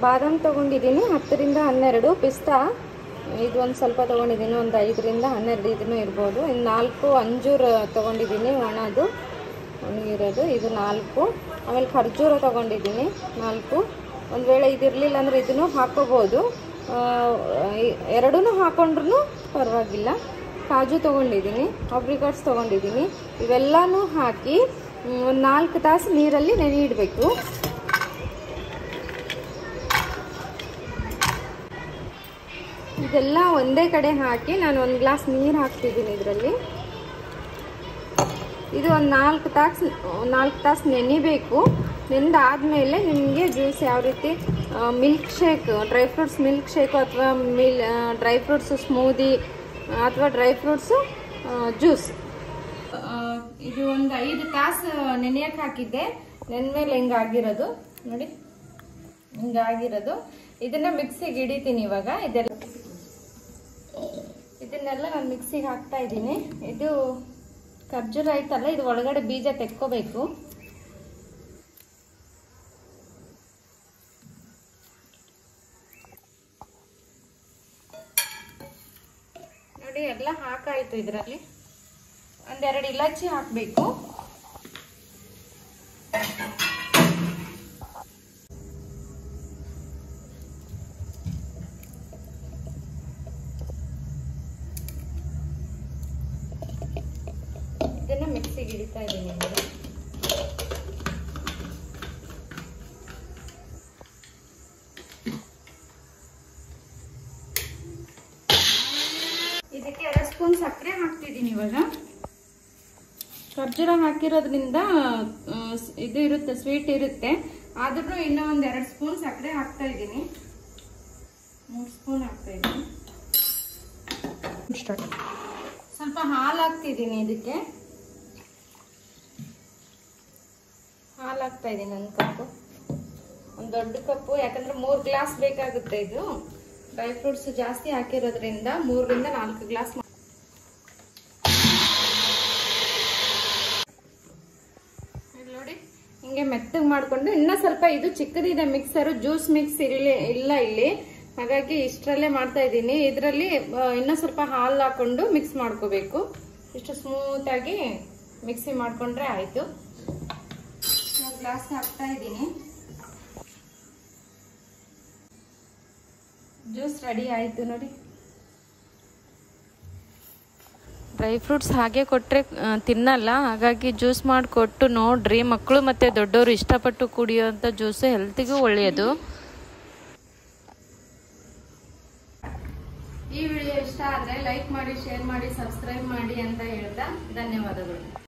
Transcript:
ಬಾದಾಮ್ ತೊಗೊಂಡಿದ್ದೀನಿ ಹತ್ತರಿಂದ ಹನ್ನೆರಡು ಪಿಸ್ತಾ ಇದು ಒಂದು ಸ್ವಲ್ಪ ತೊಗೊಂಡಿದ್ದೀನಿ ಒಂದು ಐದರಿಂದ ಹನ್ನೆರಡು ಇದನ್ನು ಇರ್ಬೋದು ಇನ್ನು ನಾಲ್ಕು ಅಂಜೂರ ತೊಗೊಂಡಿದ್ದೀನಿ ಒಣದು ಒಣಗಿರೋದು ಇದು ನಾಲ್ಕು ಆಮೇಲೆ ಖರ್ಜೂರ ತೊಗೊಂಡಿದ್ದೀನಿ ನಾಲ್ಕು ಒಂದು ವೇಳೆ ಇದಿರಲಿಲ್ಲ ಅಂದರೆ ಇದನ್ನು ಹಾಕೋಬೋದು ಎರಡೂ ಹಾಕೊಂಡ್ರೂ ಪರವಾಗಿಲ್ಲ ಕಾಜು ತೊಗೊಂಡಿದ್ದೀನಿ ಆಬ್ರಿಕಾಟ್ಸ್ ತೊಗೊಂಡಿದ್ದೀನಿ ಇವೆಲ್ಲನೂ ಹಾಕಿ ಒಂದು ನಾಲ್ಕು ತಾಸು ನೀರಲ್ಲಿ ನೆನೆ ಇಡಬೇಕು ಇದೆಲ್ಲ ಒಂದೇ ಕಡೆ ಹಾಕಿ ನಾನು ಒಂದು ಗ್ಲಾಸ್ ನೀರು ಹಾಕ್ತಿದ್ದೀನಿ ಇದರಲ್ಲಿ ಇದು ಒಂದು ನಾಲ್ಕು ತಾಸು ನಾಲ್ಕು ತಾಸು ನೆನಿಬೇಕು ನೆಂದಾದ್ಮೇಲೆ ನಿಮಗೆ ಜ್ಯೂಸ್ ಯಾವ ರೀತಿ milk shake dry fruits milk shake ಅಥವಾ ಮಿಲ್ ಡ್ರೈ ಫ್ರೂಟ್ಸು ಸ್ಮೂದಿ ಅಥವಾ ಡ್ರೈ ಫ್ರೂಟ್ಸು ಜ್ಯೂಸ್ ಇದು ಒಂದು ಐದು ತಾಸು ನೆನೆಯಕ್ಕೆ ಹಾಕಿದ್ದೆ ನೆನ್ಮೇಲೆ ಹಿಂಗಾಗಿರೋದು ನೋಡಿ ಹಿಂಗಾಗಿರೋದು ಇದನ್ನ ಮಿಕ್ಸಿಗೆ ಹಿಡಿತೀನಿ ಇವಾಗ ಇದೆಲ್ಲ ಇದನ್ನೆಲ್ಲ ನಾನು ಮಿಕ್ಸಿಗೆ ಹಾಕ್ತಾ ಇದ್ದೀನಿ ಇದು ಖರ್ಜೂರ ಐತಲ್ಲ ಇದು ಒಳಗಡೆ ಬೀಜ ತೆಕ್ಕೋಬೇಕು ನೋಡಿ ಎಲ್ಲ ಹಾಕಾಯ್ತು ಇದರಲ್ಲಿ ಒಂದೆರಡು ಇಲಾಚಿ ಹಾಕಬೇಕು ಇದನ್ನ ಮಿಕ್ಸಿಗೆ ಹಿಡಿತಾ ಇದ್ದೀನಿ ಇವಾಗ. ಇದಕ್ಕೆ ಎರಡು ಸ್ಪೂನ್ ಸಕ್ಕರೆ ಹಾಕ್ತಿದ್ದೀನಿ ಇವಾಗ ಖರ್ಜೂರ ಹಾಕಿರೋದ್ರಿಂದ ಆ, ಸ್- ಇದು ಇರುತ್ತೆ ಸ್ವೀಟ್ ಇರುತ್ತೆ ಆದ್ರೂ ಇನ್ನೂ ಒಂದ್ ಎರಡು ಸ್ಪೂನ್ ಸಕ್ಕರೆ ಹಾಕ್ತಾ ಇದ್ದೀನಿ ಮೂರು ಸ್ಪೂನ್ ಹಾಕ್ತಾ ಇದ್ದೀನಿ ಸ್ವಲ್ಪ ಹಾಲು ಹಾಕ್ತಿದ್ದೀನಿ ಇದಕ್ಕೆ ಹಾಲು ಹಾಕ್ತಾ ಇದ್ದೀನಿ ಒಂದು ಕಪ್ಪು ಒಂದು ದೊಡ್ಡ ಕಪ್ಪು ಯಾಕಂದ್ರೆ ಮೂರು ಗ್ಲಾಸ್ ಬೇಕಾಗುತ್ತೆ ಇದು ಡ್ರೈ ಫ್ರೂಟ್ಸ್ ಜಾಸ್ತಿ ಹಾಕಿರೋದ್ರಿಂದ ಮೂರರಿಂದ ನಾಲ್ಕು ಗ್ಲಾಸ್ ನೋಡಿ ಹಿಂಗೆ ಮೆತ್ತಗೆ ಮಾಡ್ಕೊಂಡು ಇನ್ನ ಸ್ವಲ್ಪ ಇದು ಚಿಕ್ಕದಿದೆ ಮಿಕ್ಸರ್ ಜ್ಯೂಸ್ ಮಿಕ್ಸ್ ಇರಲಿ ಇಲ್ಲ ಇಲ್ಲಿ ಹಾಗಾಗಿ ಇಷ್ಟರಲ್ಲೇ ಮಾಡ್ತಾ ಇದ್ದೀನಿ ಇದರಲ್ಲಿ ಇನ್ನೂ ಸ್ವಲ್ಪ ಹಾಲು ಹಾಕೊಂಡು ಮಿಕ್ಸ್ ಮಾಡ್ಕೋಬೇಕು ಇಷ್ಟು ಸ್ಮೂತ್ ಆಗಿ ಮಿಕ್ಸಿ ಮಾಡ್ಕೊಂಡ್ರೆ ಆಯ್ತು ಗ್ಲಾಸ್ ಹಾಕ್ತಾ ಇದ್ದೀನಿ ಜ್ಯೂಸ್ ರೆಡಿ ಆಯ್ತು ನೋಡಿ ಡ್ರೈ ಫ್ರೂಟ್ಸ್ ಹಾಗೆ ಕೊಟ್ಟರೆ ತಿನ್ನಲ್ಲ ಹಾಗಾಗಿ ಜ್ಯೂಸ್ ಮಾಡಿಕೊಟ್ಟು ನೋಡ್ರಿ ಮಕ್ಕಳು ಮತ್ತು ದೊಡ್ಡವರು ಇಷ್ಟಪಟ್ಟು ಕುಡಿಯೋಂಥ ಜ್ಯೂಸು ಹೆಲ್ತಿಗೂ ಒಳ್ಳೆಯದು ಈ ವಿಡಿಯೋ ಇಷ್ಟ ಆದ್ರೆ ಲೈಕ್ ಮಾಡಿ ಶೇರ್ ಮಾಡಿ ಸಬ್ಸ್ಕ್ರೈಬ್ ಮಾಡಿ ಅಂತ ಹೇಳ್ತಾ ಧನ್ಯವಾದಗಳು